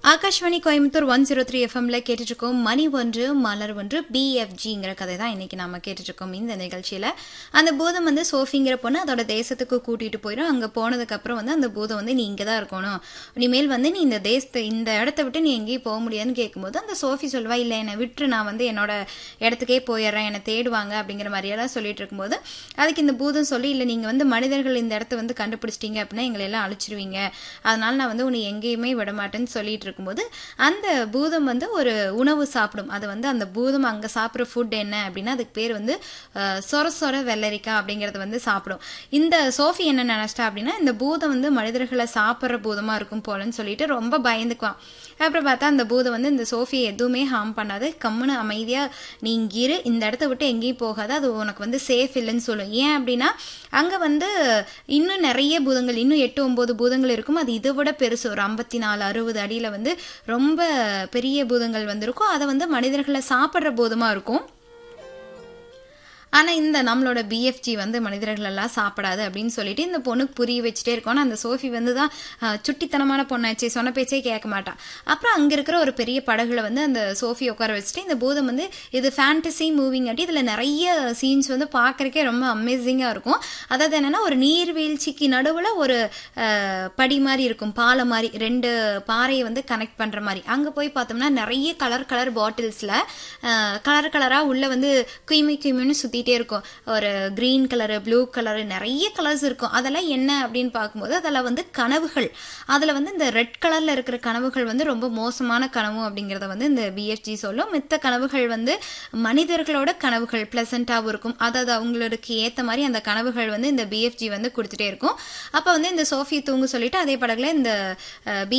Akashvani Coimbatore one zero three எஃப்எம்ல கேட்டுட்டு இருக்கோம் மணி ஒன்று மலர் ஒன்று பிஎஃப்ஜிங்கிற கதை தான் இன்னைக்கு நாம கேட்டுட்டு இருக்கோம் இந்த நிகழ்ச்சியில அந்த பூதம் வந்து சோஃபிங்கிற பொண்ணு அதோட தேசத்துக்கு கூட்டிட்டு போயிடும் அங்க போனதுக்கு அப்புறம் வந்து அந்த பூதம் வந்து நீ இங்க தான் இருக்கணும் இனிமேல் வந்து நீ இந்த தேசத்தை இந்த இடத்த விட்டு நீ எங்கேயும் போக முடியாதுன்னு கேட்கும்போது அந்த சோஃபி சொல்வா இல்லை என்னை விட்டு நான் வந்து என்னோட இடத்துக்கே போயிடுறேன் என்னை தேடுவாங்க அப்படிங்கிற மாதிரியெல்லாம் சொல்லிட்டு இருக்கும்போது அதுக்கு இந்த பூதம் சொல்லி இல்லை நீங்க வந்து மனிதர்கள் இந்த இடத்த வந்து கண்டுபிடிச்சிட்டீங்க அப்படின்னா எங்களை எல்லாம் அழிச்சிருவீங்க அதனால நான் வந்து உன்னை எங்கேயுமே விட மாட்டேன்னு சொல்லிட்டு இருக்கும்போது அந்த பூதம் வந்து ஒரு உணவு சாப்பிடும் அது வந்து அந்த பூதம் அங்கே சாப்பிட்ற ஃபுட் என்ன அப்படின்னா அதுக்கு பேர் வந்து அஹ், சொர சொர வெள்ளரிக்காய் அப்படிங்கிறத வந்து சாப்பிடும் இந்த சோஃபி என்ன நினைச்சிட்டா அப்படின்னா இந்த பூதம் வந்து மனிதர்களை சாப்பிட்ற பூதமா இருக்கும் போலன்னு சொல்லிட்டு ரொம்ப பயந்துக்குவான் அப்புறம் பார்த்தா அந்த பூதம் வந்து இந்த சோஃபியை எதுவுமே ஹார்ம் பண்ணாது கம்முன்னு அமைதியா நீ இங்க இரு இந்த இடத்த விட்டு எங்கேயும் போகாத அது உனக்கு வந்து சேஃப் இல்லைன்னு சொல்லும் ஏன் அப்படின்னா அங்க வந்து இன்னும் நிறைய பூதங்கள் இன்னும் எட்டு ஒன்பது பூதங்கள் இருக்கும் அது இதை விட பெருசு ஒரு ஐம்பத்தி நாலு அறுபது அடியில வந்து ரொம்ப பெரிய பூதங்கள் வந்திருக்கும் அதை வந்து மனிதர்களை சாப்பிட்ற பூதமா இருக்கும் ஆனா இந்த நம்மளோட பிஎஃப்ஜி வந்து மனிதர்கள் எல்லாம் சாப்பிடாது அப்படின்னு சொல்லிட்டு இந்த பொண்ணுக்கு புரிய வச்சுட்டே இருக்கோம் ஆனா அந்த சோஃபி வந்து தான் அஹ், சுட்டித்தனமான பொண்ணாச்சு சொன்ன பேச்சே கேட்க மாட்டான் அப்புறம் அங்க இருக்கிற ஒரு பெரிய படகுல வந்து அந்த சோஃபி உட்கார வச்சுட்டு இந்த பூதம் வந்து இது ஃபேண்டசி மூவிங்காட்டி இதுல நிறைய சீன்ஸ் வந்து பார்க்கறக்கே ரொம்ப அமேசிங்கா இருக்கும் அதாவது என்னன்னா ஒரு நீர்வீழ்ச்சிக்கு நடுவுல ஒரு அஹ், படி மாதிரி இருக்கும் பாலம் மாதிரி ரெண்டு பாறையை வந்து கனெக்ட் பண்ற மாதிரி அங்க போய் பார்த்தோம்னா நிறைய கலர் கலர் பாட்டில்ஸ்ல கலர் கலரா உள்ள வந்து குயிமி குயிமின்னு சுத்திட்டே இருக்கும் ஒரு கிரீன் கலரு ப்ளூ கலரு நிறைய கலர்ஸ் இருக்கும் அதெல்லாம் என்ன அப்படின்னு பார்க்கும்போது அதெல்லாம் வந்து கனவுகள் அதுல வந்து இந்த ரெட் கலர்ல இருக்கிற கனவுகள் வந்து ரொம்ப மோசமான கனவு அப்படிங்கறத வந்து இந்த பிஎஃப்ஜி சொல்லும் மித்த கனவுகள் வந்து மனிதர்களோட கனவுகள் பிளசண்டாவும் இருக்கும் அதாவது அவங்களுக்கு ஏத்த மாதிரி அந்த கனவுகள் வந்து இந்த பிஎஃப்ஜி வந்து கொடுத்துட்டே இருக்கும் அப்ப வந்து இந்த சோஃபி தூங்க சொல்லிட்டு அதே படகுல இந்த